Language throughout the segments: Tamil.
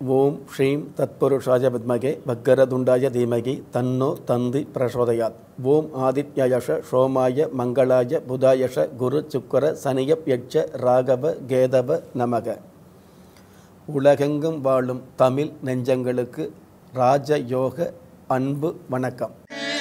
ஓம் ஸ்ரீம் தத்புருஷாய வித்மகே வக்கரதுண்டாய தீமகி தன்னோ தந்தி பிரசோதயாத் ஓம் ஆதித்யயஷ சோமாய மங்களாய புதாயஷ குரு சுக்கர சனியப் யட்ச ராகவ கேதவ நமக உலகெங்கும் வாழும் தமிழ் நெஞ்சங்களுக்கு ராஜயோக அன்பு வணக்கம்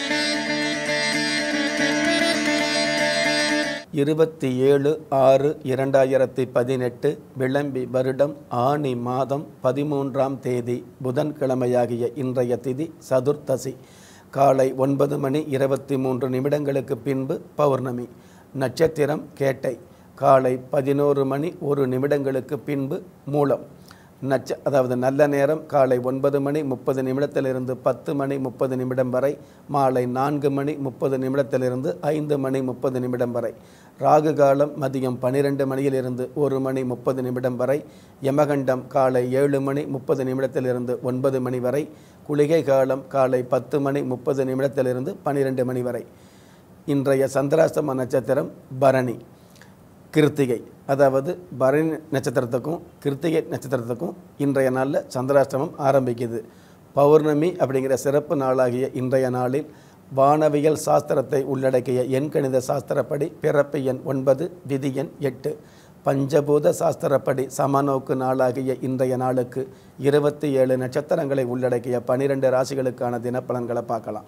இருபத்தி ஏழு ஆறு இரண்டாயிரத்தி பதினெட்டு விளம்பி வருடம் ஆனி மாதம் பதிமூன்றாம் தேதி புதன்கிழமையாகிய இன்றைய திதி சதுர்த்தசி காலை ஒன்பது மணி இருபத்தி மூன்று நிமிடங்களுக்கு பின்பு பௌர்ணமி நட்சத்திரம் கேட்டை காலை பதினோரு மணி ஒரு நிமிடங்களுக்கு பின்பு மூலம் நட்ச அதாவது நல்ல நேரம் காலை ஒன்பது மணி முப்பது நிமிடத்திலிருந்து பத்து மணி முப்பது நிமிடம் வரை மாலை நான்கு மணி முப்பது நிமிடத்திலிருந்து ஐந்து மணி முப்பது நிமிடம் வரை ராகு காலம் மதியம் பன்னிரெண்டு மணியிலிருந்து ஒரு மணி முப்பது நிமிடம் வரை யமகண்டம் காலை ஏழு மணி முப்பது நிமிடத்திலிருந்து ஒன்பது மணி வரை குளிகை காலம் காலை பத்து மணி முப்பது நிமிடத்திலிருந்து பன்னிரெண்டு மணி வரை இன்றைய சந்திராஷ்டம நட்சத்திரம் பரணி கிருத்திகை அதாவது பரணி நட்சத்திரத்துக்கும் கிருத்திகை நட்சத்திரத்துக்கும் இன்றைய நாளில் சந்திராஷ்டமம் ஆரம்பிக்குது பௌர்ணமி அப்படிங்கிற சிறப்பு நாளாகிய இன்றைய நாளில் வானவியல் சாஸ்திரத்தை உள்ளடக்கிய எண்கணித சாஸ்திரப்படி பிறப்பு எண் ஒன்பது விதி எண் எட்டு பஞ்சபூத சாஸ்திரப்படி சமநோக்கு நாளாகிய இன்றைய நாளுக்கு இருபத்தி ஏழு நட்சத்திரங்களை உள்ளடக்கிய பனிரெண்டு ராசிகளுக்கான தினப்பலன்களை பார்க்கலாம்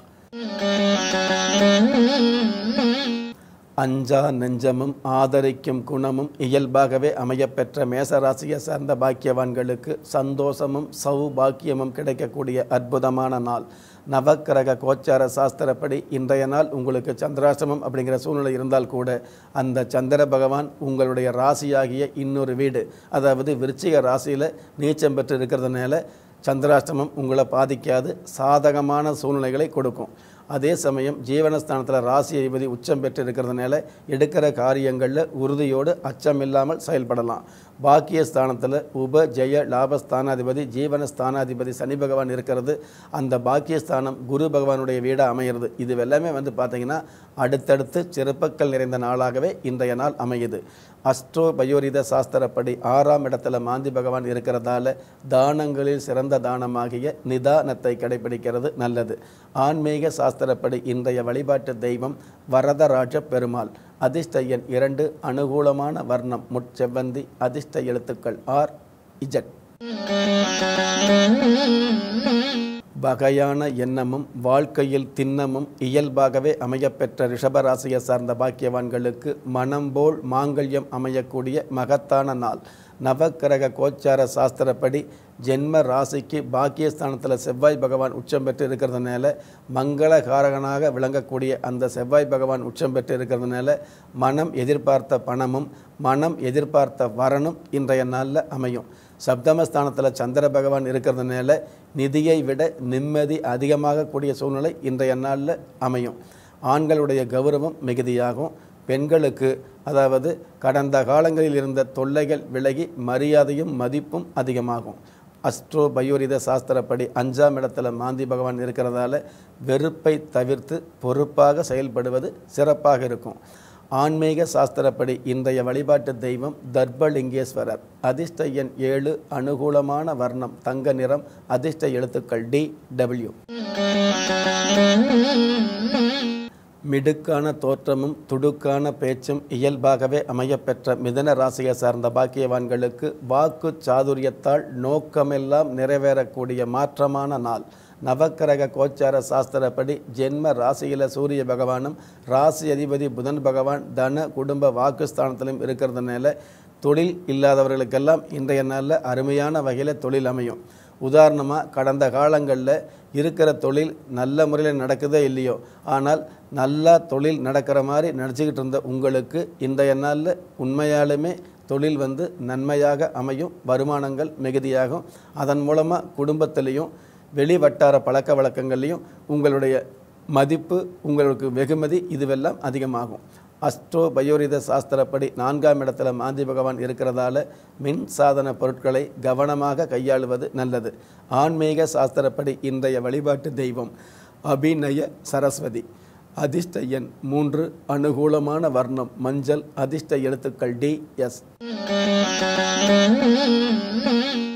அஞ்சா நெஞ்சமும் ஆதரிக்கும் குணமும் இயல்பாகவே அமையப்பெற்ற மேசராசியை சார்ந்த பாக்கியவான்களுக்கு சந்தோஷமும் சௌபாக்கியமும் கிடைக்கக்கூடிய அற்புதமான நாள் நவக்கிரக கோச்சார சாஸ்திரப்படி இன்றைய நாள் உங்களுக்கு சந்திராசிரமம் அப்படிங்கிற சூழ்நிலை இருந்தால் கூட அந்த சந்திர பகவான் உங்களுடைய ராசியாகிய இன்னொரு வீடு அதாவது விருச்சிக ராசியில் நீச்சம் பெற்று இருக்கிறதுனால சந்திராஷ்டமம் உங்களை பாதிக்காது சாதகமான சூழ்நிலைகளை கொடுக்கும் அதே சமயம் ஜீவனஸ்தானத்தில் ராசி அதிபதி உச்சம் பெற்று இருக்கிறதுனால எடுக்கிற காரியங்களில் உறுதியோடு அச்சம் இல்லாமல் செயல்படலாம் பாக்கிய ஸ்தானத்தில் உப ஜெய லாபஸ்தானாதிபதி ஜீவனஸ்தானாதிபதி சனி பகவான் இருக்கிறது அந்த பாக்கியஸ்தானம் குரு பகவானுடைய வீடாக அமைகிறது இது எல்லாமே வந்து பார்த்திங்கன்னா அடுத்தடுத்து சிறப்புக்கள் நிறைந்த நாளாகவே இன்றைய நாள் அமையுது அஸ்ட்ரோ பயோரித சாஸ்திரப்படி ஆறாம் இடத்துல மாந்தி பகவான் இருக்கிறதால தானங்களில் சிறந்த தானமாகிய நிதானத்தை கடைபிடிக்கிறது நல்லது ஆன்மீக சாஸ்திரப்படி இன்றைய வழிபாட்டு தெய்வம் வரதராஜ பெருமாள் அதிர்ஷ்ட எண் இரண்டு அனுகூலமான வர்ணம் முட்செவ்வந்தி அதிர்ஷ்ட எழுத்துக்கள் ஆர் இஜட் வகையான எண்ணமும் வாழ்க்கையில் திண்ணமும் இயல்பாகவே அமையப்பெற்ற ரிஷபராசியை சார்ந்த பாக்கியவான்களுக்கு மனம் போல் மாங்கல்யம் அமையக்கூடிய மகத்தான நாள் நவக்கிரக கோச்சார சாஸ்திரப்படி ஜென்ம ராசிக்கு பாக்கியஸ்தானத்தில் செவ்வாய் பகவான் உச்சம் பெற்று இருக்கிறதுனால மங்களகாரகனாக விளங்கக்கூடிய அந்த செவ்வாய் பகவான் உச்சம் பெற்று இருக்கிறதுனால மனம் எதிர்பார்த்த பணமும் மனம் எதிர்பார்த்த வரனும் இன்றைய நாளில் அமையும் சப்தமஸ்தானத்தில் சந்திர பகவான் இருக்கிறதுனால நிதியை விட நிம்மதி அதிகமாக கூடிய சூழ்நிலை இன்றைய நாளில் அமையும் ஆண்களுடைய கௌரவம் மிகுதியாகும் பெண்களுக்கு அதாவது கடந்த காலங்களில் இருந்த தொல்லைகள் விலகி மரியாதையும் மதிப்பும் அதிகமாகும் அஸ்ட்ரோ பயோரித சாஸ்திரப்படி அஞ்சாம் இடத்துல மாந்தி பகவான் இருக்கிறதால வெறுப்பை தவிர்த்து பொறுப்பாக செயல்படுவது சிறப்பாக இருக்கும் ஆன்மீக சாஸ்திரப்படி இன்றைய வழிபாட்டு தெய்வம் தர்பலிங்கேஸ்வரர் அதிர்ஷ்ட எண் ஏழு அனுகூலமான வர்ணம் தங்க நிறம் அதிர்ஷ்ட எழுத்துக்கள் டி டபிள்யூ மிடுக்கான தோற்றமும் துடுக்கான பேச்சும் இயல்பாகவே அமையப்பெற்ற மிதன ராசியை சார்ந்த பாக்கியவான்களுக்கு வாக்கு சாதுரியத்தால் நோக்கமெல்லாம் நிறைவேறக்கூடிய மாற்றமான நாள் நவக்கிரக கோச்சார சாஸ்திரப்படி ஜென்ம ராசியில் சூரிய பகவானும் ராசி அதிபதி புதன் பகவான் தன குடும்ப வாக்குஸ்தானத்திலும் இருக்கிறதுனால தொழில் இல்லாதவர்களுக்கெல்லாம் இன்றைய நாளில் அருமையான வகையில் தொழில் அமையும் உதாரணமாக கடந்த காலங்களில் இருக்கிற தொழில் நல்ல முறையில் நடக்குதோ இல்லையோ ஆனால் நல்லா தொழில் நடக்கிற மாதிரி நடிச்சுக்கிட்டு இருந்த உங்களுக்கு இன்றைய நாளில் உண்மையாலுமே தொழில் வந்து நன்மையாக அமையும் வருமானங்கள் மிகுதியாகும் அதன் மூலமாக குடும்பத்திலையும் வெளி வட்டார பழக்க வழக்கங்கள்லையும் உங்களுடைய மதிப்பு உங்களுக்கு வெகுமதி இதுவெல்லாம் அதிகமாகும் அஸ்ட்ரோ பயோரித சாஸ்திரப்படி நான்காம் இடத்துல மாந்தி பகவான் இருக்கிறதால மின் சாதன பொருட்களை கவனமாக கையாளுவது நல்லது ஆன்மீக சாஸ்திரப்படி இன்றைய வழிபாட்டு தெய்வம் அபிநய சரஸ்வதி அதிர்ஷ்ட எண் மூன்று அனுகூலமான வர்ணம் மஞ்சள் அதிர்ஷ்ட எழுத்துக்கள் டி எஸ்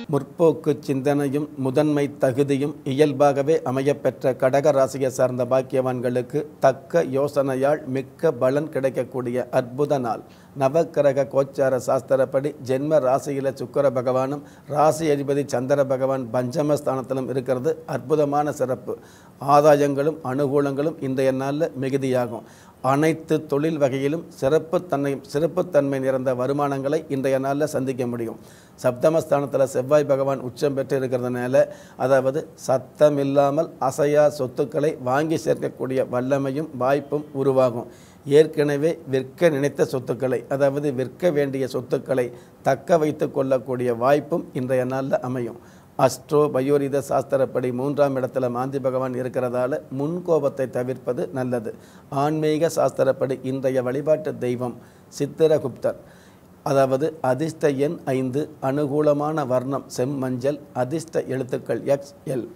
முற்போக்கு சிந்தனையும் முதன்மை தகுதியும் இயல்பாகவே அமையப்பெற்ற கடக ராசியை சார்ந்த பாக்கியவான்களுக்கு தக்க யோசனையால் மிக்க பலன் கிடைக்கக்கூடிய அற்புத நாள் நவக்கிரக கோச்சார சாஸ்திரப்படி ஜென்ம ராசியில் சுக்கர பகவானும் ராசி அதிபதி சந்திர பகவான் பஞ்சமஸ்தானத்திலும் இருக்கிறது அற்புதமான சிறப்பு ஆதாயங்களும் அனுகூலங்களும் இன்றைய நாளில் மிகுதியாகும் அனைத்து தொழில் வகையிலும் சிறப்புத்தன்மை சிறப்புத்தன்மை நிறைந்த வருமானங்களை இன்றைய நாளில் சந்திக்க முடியும் சப்தமஸ்தானத்தில் செவ்வாய் பகவான் உச்சம் பெற்று இருக்கிறதுனால அதாவது சத்தம் இல்லாமல் அசையா சொத்துக்களை வாங்கி சேர்க்கக்கூடிய வல்லமையும் வாய்ப்பும் உருவாகும் ஏற்கனவே விற்க நினைத்த சொத்துக்களை அதாவது விற்க வேண்டிய சொத்துக்களை தக்க வைத்து கொள்ளக்கூடிய வாய்ப்பும் இன்றைய நாளில் அமையும் அஸ்ட்ரோ பயோரித சாஸ்திரப்படி மூன்றாம் இடத்துல மாந்தி பகவான் இருக்கிறதால முன்கோபத்தை தவிர்ப்பது நல்லது ஆன்மீக சாஸ்திரப்படி இன்றைய வழிபாட்டு தெய்வம் சித்திரகுப்தர் அதாவது அதிர்ஷ்ட எண் ஐந்து அனுகூலமான வர்ணம் செம்மஞ்சள் அதிர்ஷ்ட எழுத்துக்கள் எக்ஸ் எல்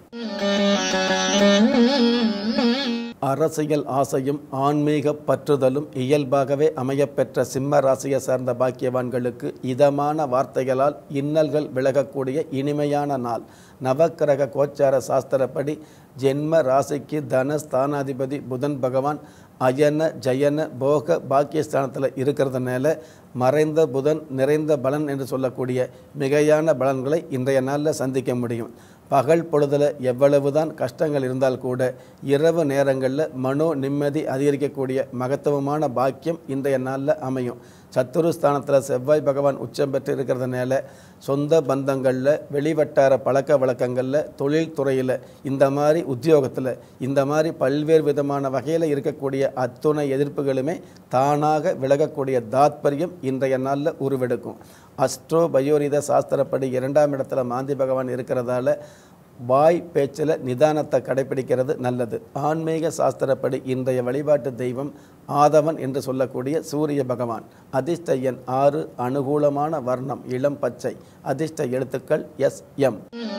அரசியல் ஆசையும் ஆன்மீக பற்றுதலும் இயல்பாகவே அமையப்பெற்ற சிம்ம ராசியை சார்ந்த பாக்கியவான்களுக்கு இதமான வார்த்தைகளால் இன்னல்கள் விலகக்கூடிய இனிமையான நாள் நவக்கிரக கோச்சார சாஸ்திரப்படி ஜென்ம ராசிக்கு தன ஸ்தானாதிபதி புதன் பகவான் அயன ஜயன போக பாக்கியஸ்தானத்தில் இருக்கிறதுனால மறைந்த புதன் நிறைந்த பலன் என்று சொல்லக்கூடிய மிகையான பலன்களை இன்றைய நாளில் சந்திக்க முடியும் பகல் பொழுதில் எவ்வளவுதான் கஷ்டங்கள் இருந்தால் கூட இரவு நேரங்களில் மனோ நிம்மதி அதிகரிக்கக்கூடிய மகத்துவமான பாக்கியம் இன்றைய நாளில் அமையும் சத்துருஸ்தானத்தில் செவ்வாய் பகவான் உச்சம் பெற்று இருக்கிறதுனால சொந்த பந்தங்களில் வெளிவட்டார பழக்க வழக்கங்களில் தொழில் துறையில் இந்த மாதிரி உத்தியோகத்தில் இந்த மாதிரி பல்வேறு விதமான வகையில் இருக்கக்கூடிய அத்துணை எதிர்ப்புகளுமே தானாக விலகக்கூடிய தாத்பரியம் இன்றைய நாளில் உருவெடுக்கும் அஸ்ட்ரோ பயோரித சாஸ்திரப்படி இரண்டாம் இடத்துல மாந்தி பகவான் இருக்கிறதால வாய் பேச்சில் நிதானத்தை கடைபிடிக்கிறது நல்லது ஆன்மீக சாஸ்திரப்படி இன்றைய வழிபாட்டு தெய்வம் ஆதவன் என்று சொல்லக்கூடிய சூரிய பகவான் அதிர்ஷ்ட எண் ஆறு அனுகூலமான வர்ணம் இளம் பச்சை அதிர்ஷ்ட எழுத்துக்கள் எஸ் எம்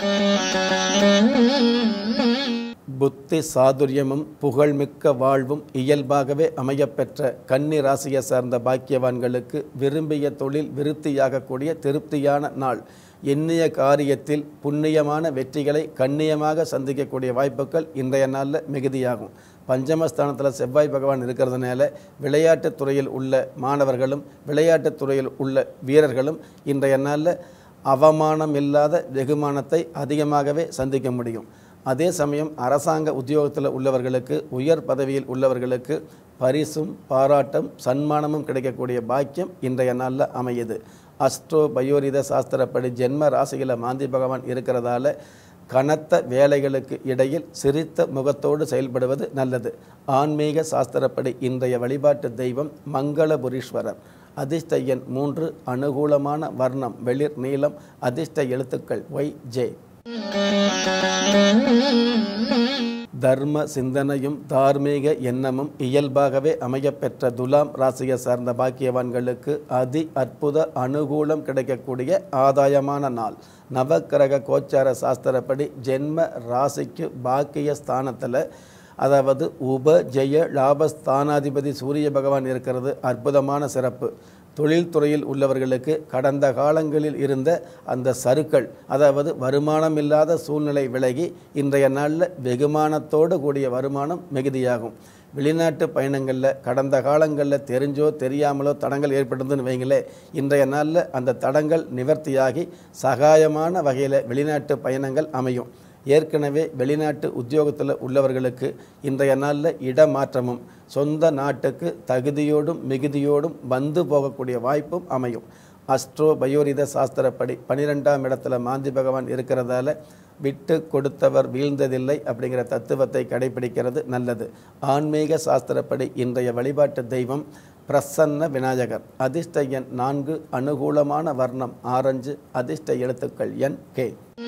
புத்தி சாதுரியமும் புகழ்மிக்க வாழ்வும் இயல்பாகவே அமையப்பெற்ற கன்னி ராசியை சார்ந்த பாக்கியவான்களுக்கு விரும்பிய தொழில் விருத்தியாகக்கூடிய திருப்தியான நாள் எண்ணிய காரியத்தில் புண்ணியமான வெற்றிகளை கண்ணியமாக சந்திக்கக்கூடிய வாய்ப்புகள் இன்றைய நாளில் மிகுதியாகும் பஞ்சமஸ்தானத்தில் செவ்வாய் பகவான் இருக்கிறதுனால விளையாட்டுத் துறையில் உள்ள மாணவர்களும் விளையாட்டுத் துறையில் உள்ள வீரர்களும் இன்றைய நாளில் அவமானம் இல்லாத வெகுமானத்தை அதிகமாகவே சந்திக்க முடியும் அதே சமயம் அரசாங்க உத்தியோகத்தில் உள்ளவர்களுக்கு உயர் பதவியில் உள்ளவர்களுக்கு பரிசும் பாராட்டும் சன்மானமும் கிடைக்கக்கூடிய பாக்கியம் இன்றைய நாளில் அமையுது அஸ்ட்ரோ பயோரித சாஸ்திரப்படி ஜென்ம ராசியில் மாந்தி பகவான் இருக்கிறதால கனத்த வேலைகளுக்கு இடையில் சிரித்த முகத்தோடு செயல்படுவது நல்லது ஆன்மீக சாஸ்திரப்படி இன்றைய வழிபாட்டு தெய்வம் மங்களபுரீஸ்வரர் அதிர்ஷ்ட எண் மூன்று அனுகூலமான வர்ணம் வெளிர் நீளம் அதிர்ஷ்ட எழுத்துக்கள் ஒய் ஜே தர்ம சிந்தனையும் தார்மீக எண்ணமும் இயல்பாகவே அமையப்பெற்ற துலாம் ராசியை சார்ந்த பாக்கியவான்களுக்கு அதி அற்புத அனுகூலம் கிடைக்கக்கூடிய ஆதாயமான நாள் நவக்கிரக கோச்சார சாஸ்திரப்படி ஜென்ம ராசிக்கு பாக்கிய ஸ்தானத்தில் அதாவது உப ஜெய லாபஸ்தானாதிபதி சூரிய பகவான் இருக்கிறது அற்புதமான சிறப்பு தொழில்துறையில் உள்ளவர்களுக்கு கடந்த காலங்களில் இருந்த அந்த சருக்கள் அதாவது வருமானம் இல்லாத சூழ்நிலை விலகி இன்றைய நாளில் வெகுமானத்தோடு கூடிய வருமானம் மிகுதியாகும் வெளிநாட்டு பயணங்களில் கடந்த காலங்களில் தெரிஞ்சோ தெரியாமலோ தடங்கள் ஏற்பட்டதுன்னு வைங்களே இன்றைய நாளில் அந்த தடங்கள் நிவர்த்தியாகி சகாயமான வகையில் வெளிநாட்டு பயணங்கள் அமையும் ஏற்கனவே வெளிநாட்டு உத்தியோகத்தில் உள்ளவர்களுக்கு இன்றைய நாளில் இடமாற்றமும் சொந்த நாட்டுக்கு தகுதியோடும் மிகுதியோடும் வந்து போகக்கூடிய வாய்ப்பும் அமையும் அஸ்ட்ரோ பயோரித சாஸ்திரப்படி பனிரெண்டாம் இடத்துல மாந்தி பகவான் இருக்கிறதால விட்டு கொடுத்தவர் வீழ்ந்ததில்லை அப்படிங்கிற தத்துவத்தை கடைபிடிக்கிறது நல்லது ஆன்மீக சாஸ்திரப்படி இன்றைய வழிபாட்டு தெய்வம் பிரசன்ன விநாயகர் அதிர்ஷ்ட எண் நான்கு அனுகூலமான வர்ணம் ஆரஞ்சு அதிர்ஷ்ட எழுத்துக்கள் என் கே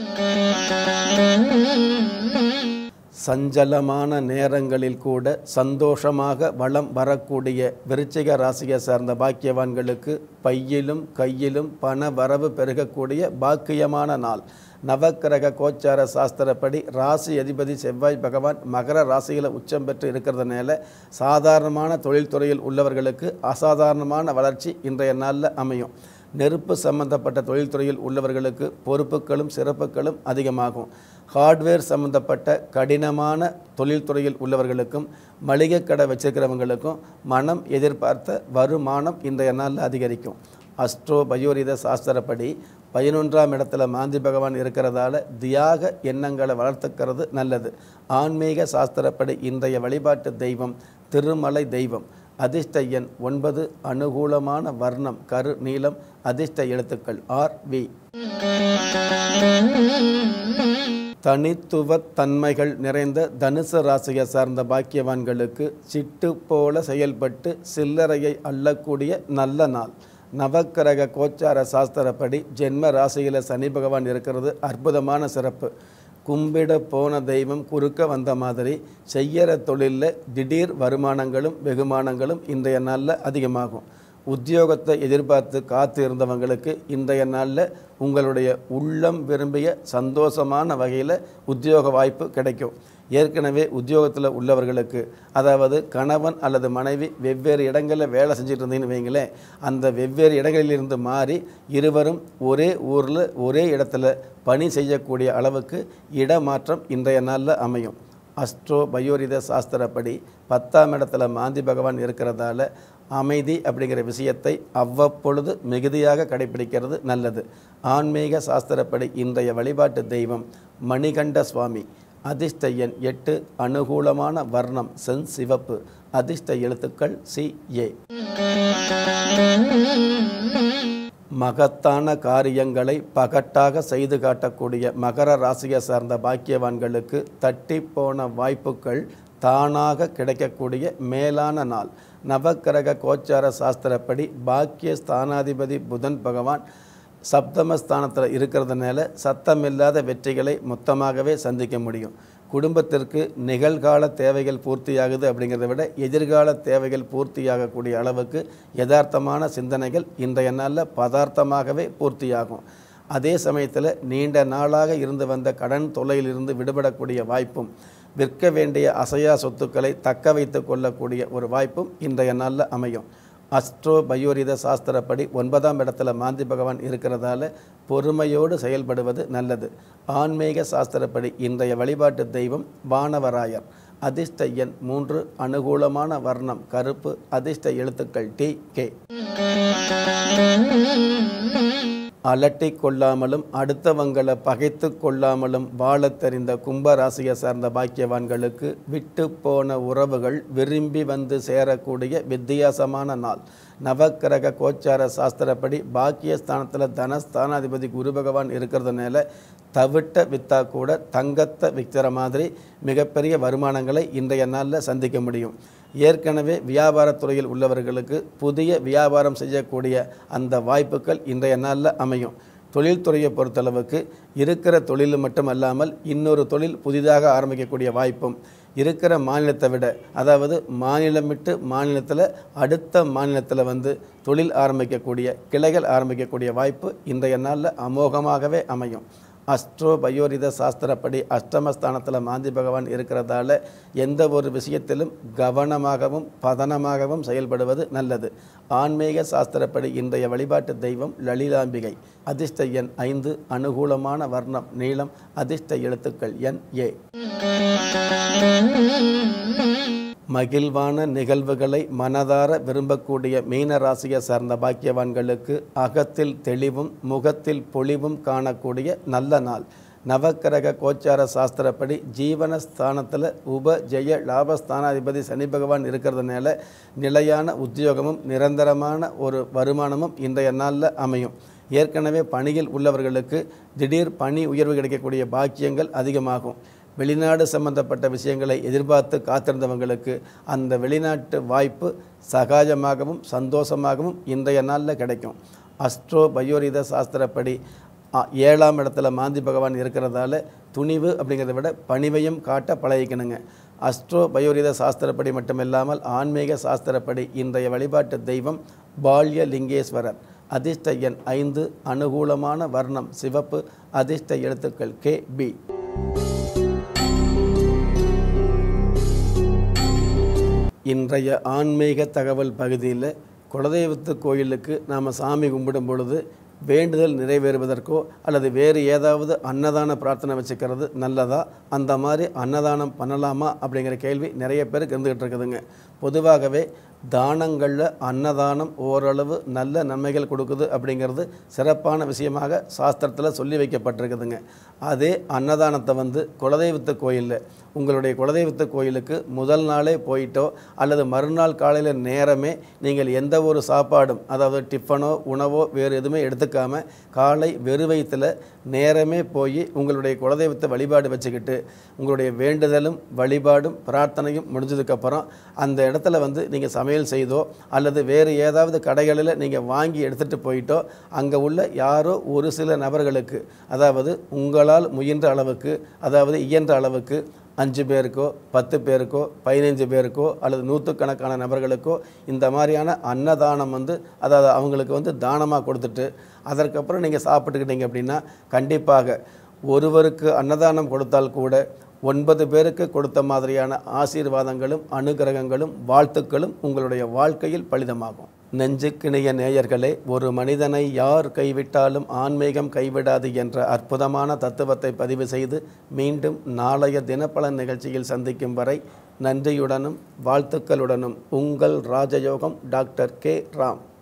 சஞ்சலமான நேரங்களில் கூட சந்தோஷமாக வளம் வரக்கூடிய விருச்சிக ராசியை சார்ந்த பாக்கியவான்களுக்கு பையிலும் கையிலும் பண வரவு பெருகக்கூடிய பாக்கியமான நாள் நவக்கிரக கோச்சார சாஸ்திரப்படி ராசி அதிபதி செவ்வாய் பகவான் மகர ராசியில் உச்சம் பெற்று இருக்கிறதுனால சாதாரணமான தொழில்துறையில் உள்ளவர்களுக்கு அசாதாரணமான வளர்ச்சி இன்றைய நாளில் அமையும் நெருப்பு சம்பந்தப்பட்ட தொழில்துறையில் உள்ளவர்களுக்கு பொறுப்புகளும் சிறப்புகளும் அதிகமாகும் ஹார்ட்வேர் சம்பந்தப்பட்ட கடினமான தொழில்துறையில் உள்ளவர்களுக்கும் மளிகை கடை வச்சிருக்கிறவங்களுக்கும் மனம் எதிர்பார்த்த வருமானம் இன்றைய நாளில் அதிகரிக்கும் அஸ்ட்ரோ பயோரித சாஸ்திரப்படி பதினொன்றாம் இடத்துல மாந்தி பகவான் இருக்கிறதால தியாக எண்ணங்களை வளர்த்துக்கிறது நல்லது ஆன்மீக சாஸ்திரப்படி இன்றைய வழிபாட்டு தெய்வம் திருமலை தெய்வம் அதிர்ஷ்ட எண் ஒன்பது அனுகூலமான வர்ணம் கரு நீளம் அதிர்ஷ்ட எழுத்துக்கள் ஆர் வி தனித்துவ தன்மைகள் நிறைந்த தனுசு ராசியை சார்ந்த பாக்கியவான்களுக்கு சிட்டு போல செயல்பட்டு சில்லறையை அள்ளக்கூடிய நல்ல நாள் நவக்கிரக கோச்சார சாஸ்திரப்படி ஜென்ம ராசியில் சனி பகவான் இருக்கிறது அற்புதமான சிறப்பு கும்பிட போன தெய்வம் குறுக்க வந்த மாதிரி செய்யற தொழிலில் திடீர் வருமானங்களும் வெகுமானங்களும் இன்றைய நாளில் அதிகமாகும் உத்தியோகத்தை எதிர்பார்த்து காத்து இருந்தவங்களுக்கு இன்றைய நாளில் உங்களுடைய உள்ளம் விரும்பிய சந்தோஷமான வகையில் உத்தியோக வாய்ப்பு கிடைக்கும் ஏற்கனவே உத்தியோகத்தில் உள்ளவர்களுக்கு அதாவது கணவன் அல்லது மனைவி வெவ்வேறு இடங்களில் வேலை செஞ்சுட்டு இருந்தீங்கன்னு வைங்களேன் அந்த வெவ்வேறு இடங்களிலிருந்து மாறி இருவரும் ஒரே ஊரில் ஒரே இடத்துல பணி செய்யக்கூடிய அளவுக்கு இடமாற்றம் இன்றைய நாளில் அமையும் அஸ்ட்ரோ பயோரித சாஸ்திரப்படி பத்தாம் இடத்துல மாந்தி பகவான் இருக்கிறதால அமைதி அப்படிங்கிற விஷயத்தை அவ்வப்பொழுது மிகுதியாக கடைபிடிக்கிறது நல்லது ஆன்மீக சாஸ்திரப்படி இன்றைய வழிபாட்டு தெய்வம் மணிகண்ட சுவாமி அதிர்ஷ்ட எண் எட்டு அனுகூலமான வர்ணம் சென் சிவப்பு அதிர்ஷ்ட எழுத்துக்கள் சி ஏ மகத்தான காரியங்களை பகட்டாக செய்து காட்டக்கூடிய மகர ராசியை சார்ந்த பாக்கியவான்களுக்கு தட்டி போன வாய்ப்புகள் தானாக கிடைக்கக்கூடிய மேலான நாள் நவக்கிரக கோச்சார சாஸ்திரப்படி பாக்கிய ஸ்தானாதிபதி புதன் பகவான் சப்தமஸ்தானத்தில் இருக்கிறதுனால சத்தமில்லாத வெற்றிகளை மொத்தமாகவே சந்திக்க முடியும் குடும்பத்திற்கு நிகழ்கால தேவைகள் பூர்த்தியாகுது அப்படிங்கிறத விட எதிர்கால தேவைகள் பூர்த்தியாகக்கூடிய அளவுக்கு யதார்த்தமான சிந்தனைகள் இன்றைய நாளில் பதார்த்தமாகவே பூர்த்தியாகும் அதே சமயத்தில் நீண்ட நாளாக இருந்து வந்த கடன் தொல்லையிலிருந்து விடுபடக்கூடிய வாய்ப்பும் விற்க வேண்டிய அசையா சொத்துக்களை தக்க வைத்து கொள்ளக்கூடிய ஒரு வாய்ப்பும் இன்றைய நாளில் அமையும் அஸ்ட்ரோ பயோரித சாஸ்திரப்படி ஒன்பதாம் இடத்துல மாந்தி பகவான் இருக்கிறதால பொறுமையோடு செயல்படுவது நல்லது ஆன்மீக சாஸ்திரப்படி இன்றைய வழிபாட்டு தெய்வம் வானவராயர் அதிர்ஷ்ட எண் மூன்று அனுகூலமான வர்ணம் கருப்பு அதிர்ஷ்ட எழுத்துக்கள் டி கே அலட்டி கொள்ளாமலும் அடுத்தவங்களை பகைத்து கொள்ளாமலும் வாழத் தெரிந்த கும்பராசியை சார்ந்த பாக்கியவான்களுக்கு விட்டு போன உறவுகள் விரும்பி வந்து சேரக்கூடிய வித்தியாசமான நாள் நவக்கிரக கோச்சார சாஸ்திரப்படி பாக்கியஸ்தானத்தில் தனஸ்தானாதிபதி குரு பகவான் இருக்கிறதுனால தவிட்ட வித்தா கூட தங்கத்தை விற்கிற மாதிரி மிகப்பெரிய வருமானங்களை இன்றைய நாளில் சந்திக்க முடியும் ஏற்கனவே வியாபாரத்துறையில் உள்ளவர்களுக்கு புதிய வியாபாரம் செய்யக்கூடிய அந்த வாய்ப்புகள் இன்றைய நாளில் அமையும் தொழில்துறையை பொறுத்தளவுக்கு இருக்கிற தொழில் மட்டும் அல்லாமல் இன்னொரு தொழில் புதிதாக ஆரம்பிக்கக்கூடிய வாய்ப்பும் இருக்கிற மாநிலத்தை விட அதாவது மாநிலம் விட்டு மாநிலத்தில் அடுத்த மாநிலத்தில் வந்து தொழில் ஆரம்பிக்கக்கூடிய கிளைகள் ஆரம்பிக்கக்கூடிய வாய்ப்பு இன்றைய நாளில் அமோகமாகவே அமையும் அஸ்ட்ரோ பயோரித சாஸ்திரப்படி அஷ்டமஸ்தானத்தில் மாந்தி பகவான் இருக்கிறதால எந்த ஒரு விஷயத்திலும் கவனமாகவும் பதனமாகவும் செயல்படுவது நல்லது ஆன்மீக சாஸ்திரப்படி இன்றைய வழிபாட்டு தெய்வம் லலிதாம்பிகை அதிர்ஷ்ட எண் ஐந்து அனுகூலமான வர்ணம் நீளம் அதிர்ஷ்ட எழுத்துக்கள் என் ஏ மகிழ்வான நிகழ்வுகளை மனதார விரும்பக்கூடிய மீன ராசியை சார்ந்த பாக்கியவான்களுக்கு அகத்தில் தெளிவும் முகத்தில் பொலிவும் காணக்கூடிய நல்ல நாள் நவக்கிரக கோச்சார சாஸ்திரப்படி ஜீவனஸ்தானத்தில் உப ஜெய லாபஸ்தானாதிபதி சனி பகவான் இருக்கிறதுனால நிலையான உத்தியோகமும் நிரந்தரமான ஒரு வருமானமும் இன்றைய நாளில் அமையும் ஏற்கனவே பணியில் உள்ளவர்களுக்கு திடீர் பணி உயர்வு கிடைக்கக்கூடிய பாக்கியங்கள் அதிகமாகும் வெளிநாடு சம்பந்தப்பட்ட விஷயங்களை எதிர்பார்த்து காத்திருந்தவங்களுக்கு அந்த வெளிநாட்டு வாய்ப்பு சகாஜமாகவும் சந்தோஷமாகவும் இன்றைய நாளில் கிடைக்கும் அஸ்ட்ரோ பயோரித சாஸ்திரப்படி அ, ஏழாம் இடத்துல மாந்தி பகவான் இருக்கிறதால துணிவு அப்படிங்கிறத விட பணிவையும் காட்ட பழகிக்கணுங்க அஸ்ட்ரோ பயோரித சாஸ்திரப்படி மட்டுமில்லாமல் ஆன்மீக சாஸ்திரப்படி இன்றைய வழிபாட்டு தெய்வம் பால்ய லிங்கேஸ்வரர் அதிர்ஷ்ட எண் ஐந்து அனுகூலமான வர்ணம் சிவப்பு அதிர்ஷ்ட எழுத்துக்கள் கே பி இன்றைய ஆன்மீக தகவல் பகுதியில் குலதெய்வத்து கோயிலுக்கு நாம் சாமி கும்பிடும் பொழுது வேண்டுதல் நிறைவேறுவதற்கோ அல்லது வேறு ஏதாவது அன்னதான பிரார்த்தனை வச்சுக்கிறது நல்லதா அந்த மாதிரி அன்னதானம் பண்ணலாமா அப்படிங்கிற கேள்வி நிறைய பேருக்கு இருந்துகிட்டு இருக்குதுங்க பொதுவாகவே தானங்களில் அன்னதானம் ஓரளவு நல்ல நன்மைகள் கொடுக்குது அப்படிங்கிறது சிறப்பான விஷயமாக சாஸ்திரத்தில் சொல்லி வைக்கப்பட்டிருக்குதுங்க அதே அன்னதானத்தை வந்து குலதெய்வத்து கோயிலில் உங்களுடைய குலதெய்வத்து கோயிலுக்கு முதல் நாளே போயிட்டோ அல்லது மறுநாள் காலையில் நேரமே நீங்கள் எந்த ஒரு சாப்பாடும் அதாவது டிஃபனோ உணவோ வேறு எதுவுமே எடுத்துக்காம காலை வெறு வயித்துல நேரமே போய் உங்களுடைய குலதெய்வத்தை வழிபாடு வச்சுக்கிட்டு உங்களுடைய வேண்டுதலும் வழிபாடும் பிரார்த்தனையும் முடிஞ்சதுக்கப்புறம் அந்த இடத்துல வந்து நீங்கள் சமையல் செய்தோ அல்லது வேறு ஏதாவது கடைகளில் நீங்கள் வாங்கி எடுத்துகிட்டு போயிட்டோ அங்கே உள்ள யாரோ ஒரு சில நபர்களுக்கு அதாவது உங்களால் முயன்ற அளவுக்கு அதாவது இயன்ற அளவுக்கு அஞ்சு பேருக்கோ பத்து பேருக்கோ பதினைஞ்சு பேருக்கோ அல்லது நூற்றுக்கணக்கான நபர்களுக்கோ இந்த மாதிரியான அன்னதானம் வந்து அதாவது அவங்களுக்கு வந்து தானமாக கொடுத்துட்டு அதற்கப்புறம் நீங்கள் சாப்பிட்டுக்கிட்டீங்க அப்படின்னா கண்டிப்பாக ஒருவருக்கு அன்னதானம் கொடுத்தால் கூட ஒன்பது பேருக்கு கொடுத்த மாதிரியான ஆசீர்வாதங்களும் அனுகிரகங்களும் வாழ்த்துக்களும் உங்களுடைய வாழ்க்கையில் பலிதமாகும் நெஞ்சுக்கிணைய நேயர்களே ஒரு மனிதனை யார் கைவிட்டாலும் ஆன்மீகம் கைவிடாது என்ற அற்புதமான தத்துவத்தை பதிவு செய்து மீண்டும் நாளைய தினப்பலன் நிகழ்ச்சியில் சந்திக்கும் வரை நன்றியுடனும் வாழ்த்துக்களுடனும் உங்கள் ராஜயோகம் டாக்டர் கே ராம்